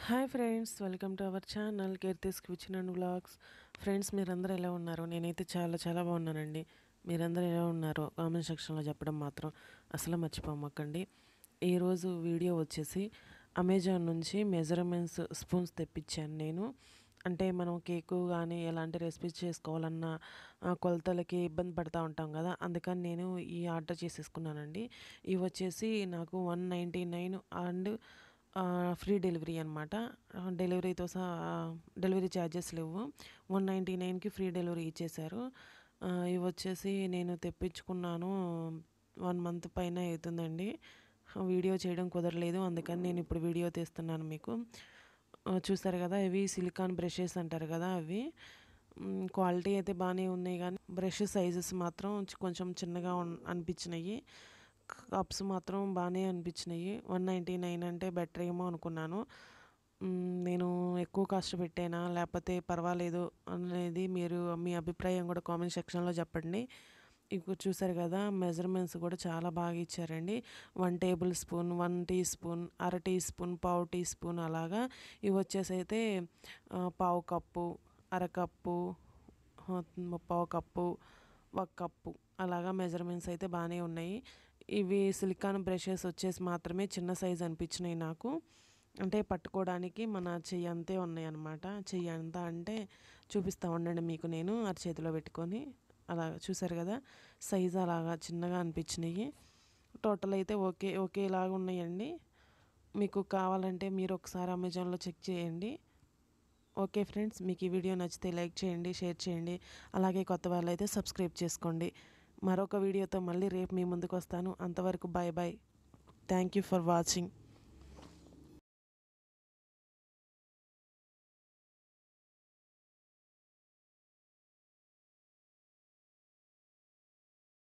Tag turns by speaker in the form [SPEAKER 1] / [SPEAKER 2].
[SPEAKER 1] hi friends welcome to our channel Keerthi's kitchen and vlogs friends మీరందరూ ఎలా ఉన్నారు నేనైతే చాలా చాలా బాగున్నానండి మీరందరూ ఎలా ఉన్నారో కామెంట్ సెక్షన్లో చెప్పడం మాత్రం అసలు మర్చిపోమక్కండి ఈరోజు వీడియో వచ్చేసి అమెజాన్ నుంచి మెజర్మెంట్స్ స్పూన్స్ తెప్పించాను నేను అంటే మనం కేకు కానీ ఎలాంటి రెసిపీస్ చేసుకోవాలన్నా ఆ, కొలతలకి ఇబ్బంది పడుతూ ఉంటాం కదా అందుకని నేను ఈ ఆర్డర్ చేసేసుకున్నానండి ఇవి వచ్చేసి నాకు one ninety nine and free delivery అనమాట డెలివరీతో సహా డెలివరీ ఛార్జెస్ లేవు వన్ నైంటీ నైన్కి ఫ్రీ డెలివరీ ఇచ్చేశారు ఆ, ఇవి వచ్చేసి నేను తెప్పించుకున్నాను వన్ మంత్ పైన అవుతుందండి వీడియో చేయడం కుదరలేదు అందుకని నేను ఇప్పుడు వీడియో తీస్తున్నాను మీకు ఆ, చూస్తారు కదా ఇవి సిలికాన్ బ్రషెస్ అంటారు కదా అవి మ్, క్వాలిటీ అయితే బాగానే ఉన్నాయి కానీ బ్రష్ సైజెస్ మాత్రం చి- కొంచెం చిన్నగా ఉన్- అనిపించినాయి కప్స్ మాత్రం బాగానే అనిపించినాయి వన్ నైంటీ నైన్ అంటే బెటర్ ఏమో అనుకున్నాను మ్, నేను ఎక్కువ కాస్ట్ పెట్టానా లేకపోతే పర్వాలేదు అనేది మీరు మీ అభిప్రాయం కూడా కామెంట్ సెక్షన్లో చెప్పండి ఇప్పుడు చూసారు కదా మెజర్మెంట్స్ కూడా చాలా బాగా ఇచ్చారండి one tablespoon one teaspoon అర టీ స్పూన్ పావు టీ స్పూన్ అలాగా ఇవి వచ్చేసి అయితే ఆ, పావు కప్పు అరకప్పు ఆ, పావు కప్పు ఒక కప్పు అలాగా మెజర్మెంట్స్ అయితే బాగానే ఉన్నాయి ఇవి సిలికాన్ బ్రషెస్ వచ్చేసి మాత్రమే చిన్న సైజ్ అనిపించినాయి నాకు అంటే పట్టుకోవడానికి మన చెయ్యి అంతే ఉన్నాయి అన్నమాట చెయ్యి అంతా అంటే చూపిస్తూ ఉండండి మీకు నేను అరచేతిలో పెట్టుకొని అలా చూసారు కదా సైజ్ అలాగా చిన్నగా అనిపించినాయి టోటల్ అయితే ఓకే ఒకేలాగా ఉన్నాయండి మీకు కావాలంటే మీరు ఒకసారి అమెజాన్లో చెక్ చేయండి ఓకే ఫ్రెండ్స్ మీకు ఈ వీడియో నచ్చితే లైక్ చేయండి షేర్ చేయండి అలాగే కొత్త వాళ్ళు అయితే సబ్స్క్రైబ్ చేసుకోండి మరొక వీడియోతో మళ్ళీ రేపు మీ ముందుకు వస్తాను అంతవరకు bye bye thank you for watching